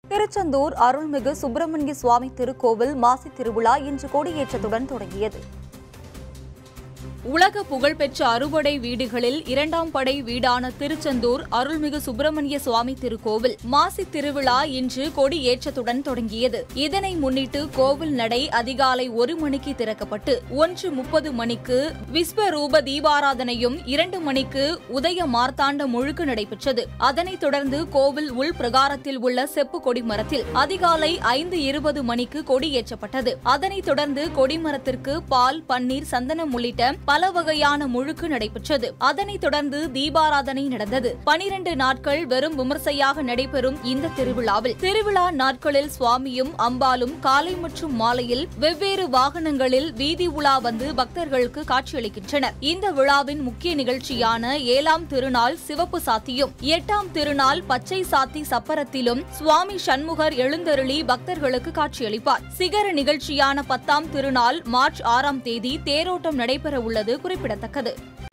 திருச்செந்தூர் அருள்மிகு சுப்பிரமணிய சுவாமி திருக்கோவில் மாசி திருவிழா இன்று கொடியேற்றத்துடன் தொடங்கியது உலக புகழ்பெற்ற அறுபடை வீடுகளில் இரண்டாம் படை வீடான திருச்செந்தூர் அருள்மிகு சுப்பிரமணிய சுவாமி திருக்கோவில் மாசி திருவிழா இன்று கொடி ஏற்றத்துடன் தொடங்கியது இதனை முன்னிட்டு கோவில் நடை அதிகாலை ஒரு மணிக்கு திறக்கப்பட்டு ஒன்று முப்பது மணிக்கு விஸ்வரூப தீபாராதனையும் இரண்டு மணிக்கு உதய மார்த்தாண்ட முழுக்கு நடைபெற்றது அதனைத் தொடர்ந்து கோவில் உள் பிரகாரத்தில் உள்ள செப்பு கொடிமரத்தில் அதிகாலை ஐந்து இருபது மணிக்கு கொடியேற்றப்பட்டது அதனைத் தொடர்ந்து கொடிமரத்திற்கு பால் பன்னீர் சந்தனம் உள்ளிட்ட பல வகையான முழுக்கு நடைபெற்றது அதனைத் தொடர்ந்து தீபாராதனை நடந்தது பனிரண்டு நாட்கள் வெறும் விமர்சையாக நடைபெறும் இந்த திருவிழாவில் திருவிழா நாட்களில் சுவாமியும் அம்பாலும் காலை மற்றும் மாலையில் வெவ்வேறு வாகனங்களில் வீதி உலா வந்து பக்தர்களுக்கு காட்சியளிக்கின்றனர் இந்த விழாவின் முக்கிய நிகழ்ச்சியான ஏழாம் திருநாள் சிவப்பு சாத்தியும் எட்டாம் திருநாள் பச்சை சாத்தி சப்பரத்திலும் சுவாமி சண்முகர் எழுந்தருளி பக்தர்களுக்கு காட்சியளிப்பார் சிகர நிகழ்ச்சியான பத்தாம் திருநாள் மார்ச் ஆறாம் தேதி தேரோட்டம் நடைபெற உள்ளது குறிப்பிடத்தக்கது